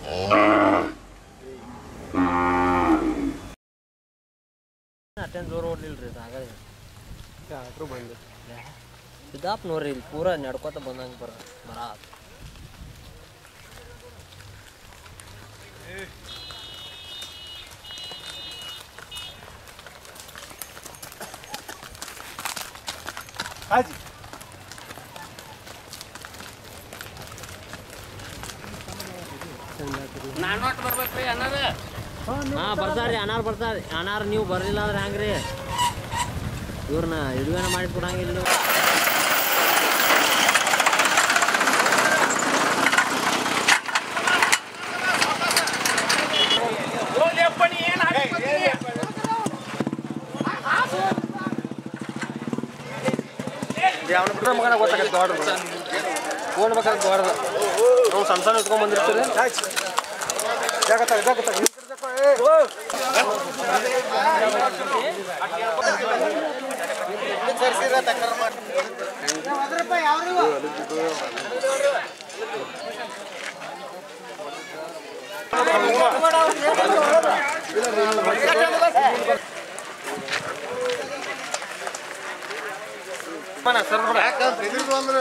ಅಷ್ಟೇನು ಜೋರು ಓಡ್ಲಿಲ್ಲ ರೀ ಹಾಗಾಗಿ ಯಾಕ್ರು ಬಂದೆ ಸಿದ್ದಾಪ್ ನೋಡ್ರಿ ಇಲ್ಲಿ ಪೂರ ನಡ್ಕೋತ ಬಂದಂಗೆ ಬರ ಬರ ಹಾಜಿ ಹಾಂ ಬರ್ತಾರ್ರಿ ಅನಾರ್ ಬರ್ತಾರೆ ಅನಾರ್ ನೀವು ಬರಲಿಲ್ಲ ಅಂದ್ರೆ ಹೆಂಗ್ರಿ ಇವ್ರನ್ನ ಹಿಡುವೇನ ಮಾಡಿ ಕೊಡಂಗಿಲ್ಲ ನೀವು ಅವನ ಬಿಟ್ರೆ ಮಗನ ಗೊತ್ತಾಗತ್ತೆ ದೊಡ್ಡ ಫೋನ್ ಬೇಕಾದ್ರೆ ದೊಡ್ಡದು ನಾವು ಸಣ್ಣ ಸಣ್ಣ ಇಟ್ಕೊಂಡ್ ಬಂದಿರ್ತೀರಿ ಜಾಗತ್ತಾಗ ಜಾಗತ್ತಾಗ ಸರ್ ಬಿಡ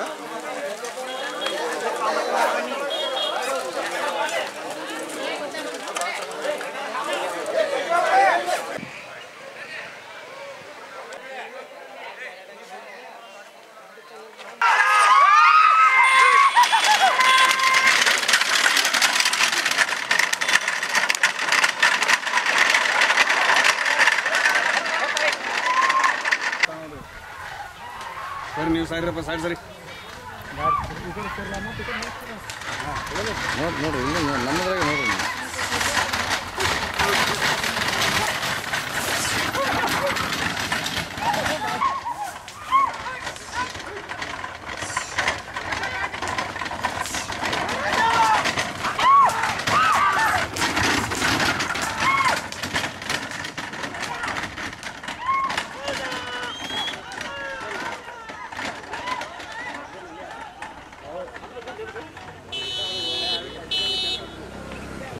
ಸರಿ ನೀವು ಸರಿರಪ್ಪ ಸರಿ ಸರಿ ನೋಡಿ ನೋಡ್ರಿ ಇಲ್ಲ ನಮ್ಮದ್ರಾಗ ನೋಡ್ರಿ ನೀವು